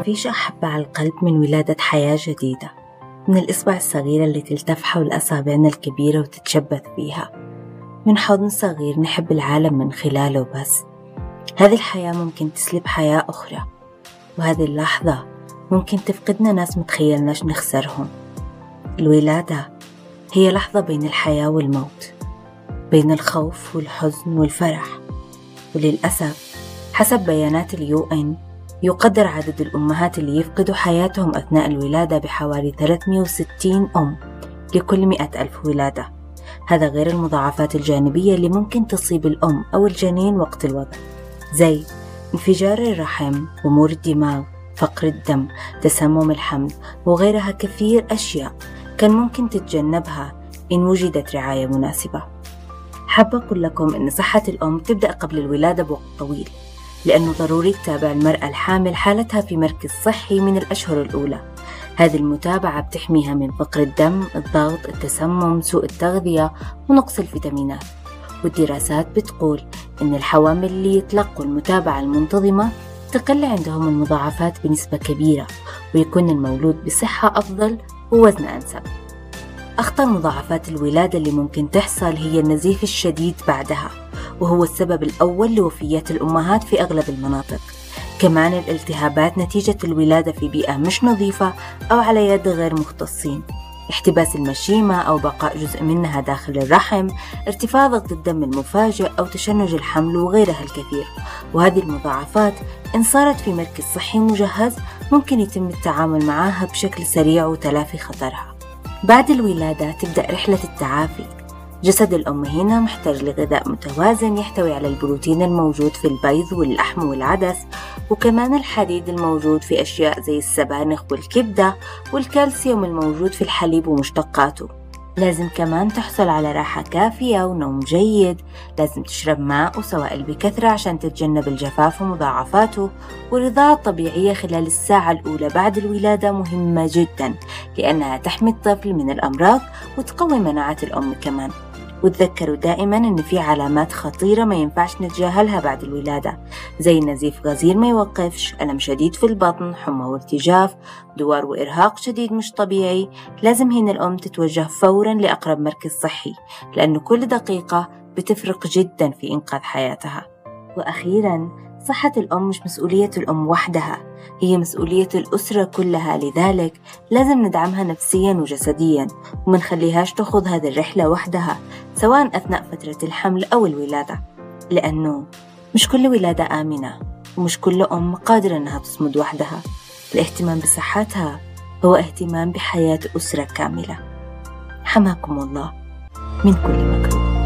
ما فيش أحب على القلب من ولادة حياة جديدة من الإصبع الصغيرة اللي تلتف حول أصابعنا الكبيرة وتتشبث فيها من حضن صغير نحب العالم من خلاله بس هذه الحياة ممكن تسلب حياة أخرى وهذه اللحظة ممكن تفقدنا ناس متخيلناش نخسرهم الولادة هي لحظة بين الحياة والموت بين الخوف والحزن والفرح وللأسف حسب بيانات اليو إن يقدر عدد الأمهات اللي يفقدوا حياتهم أثناء الولادة بحوالي 360 أم لكل مئة ألف ولادة هذا غير المضاعفات الجانبية اللي ممكن تصيب الأم أو الجنين وقت الوضع زي انفجار الرحم ضمور الدماغ فقر الدم تسمم الحمل وغيرها كثير أشياء كان ممكن تتجنبها إن وجدت رعاية مناسبة حابة أقول لكم إن صحة الأم تبدأ قبل الولادة بوقت طويل لأنه ضروري تتابع المرأة الحامل حالتها في مركز صحي من الأشهر الأولى هذه المتابعة بتحميها من فقر الدم، الضغط، التسمم، سوء التغذية ونقص الفيتامينات والدراسات بتقول إن الحوامل اللي يتلقوا المتابعة المنتظمة تقل عندهم المضاعفات بنسبة كبيرة ويكون المولود بصحة أفضل ووزن أنسب أخطر مضاعفات الولادة اللي ممكن تحصل هي النزيف الشديد بعدها وهو السبب الأول لوفيات الأمهات في أغلب المناطق كمان الالتهابات نتيجة الولادة في بيئة مش نظيفة أو على يد غير مختصين احتباس المشيمة أو بقاء جزء منها داخل الرحم ارتفاع ضغط الدم المفاجئ أو تشنج الحمل وغيرها الكثير وهذه المضاعفات إن صارت في مركز صحي مجهز ممكن يتم التعامل معها بشكل سريع وتلافي خطرها بعد الولادة تبدأ رحلة التعافي جسد الأم هنا محتاج لغذاء متوازن يحتوي على البروتين الموجود في البيض واللحم والعدس وكمان الحديد الموجود في أشياء زي السبانخ والكبدة والكالسيوم الموجود في الحليب ومشتقاته لازم كمان تحصل على راحة كافية ونوم جيد لازم تشرب ماء وسوائل بكثرة عشان تتجنب الجفاف ومضاعفاته والرضاعة الطبيعية خلال الساعة الأولى بعد الولادة مهمة جدا لأنها تحمي الطفل من الأمراض وتقوي مناعة الأم كمان وتذكروا دائما إن في علامات خطيرة ما ينفعش نتجاهلها بعد الولادة زي نزيف غزير ما يوقفش ألم شديد في البطن حمى وارتجاف دوار وإرهاق شديد مش طبيعي لازم هنا الأم تتوجه فورا لأقرب مركز صحي لأنه كل دقيقة بتفرق جدا في إنقاذ حياتها وأخيرا صحة الأم مش مسؤولية الأم وحدها هي مسؤولية الأسرة كلها لذلك لازم ندعمها نفسيا وجسديا وما نخليهاش تخوض هذه الرحلة وحدها سواء أثناء فترة الحمل أو الولادة لأنه مش كل ولادة آمنة ومش كل أم قادرة أنها تصمد وحدها الاهتمام بصحتها هو اهتمام بحياة أسرة كاملة حماكم الله من كل مكروه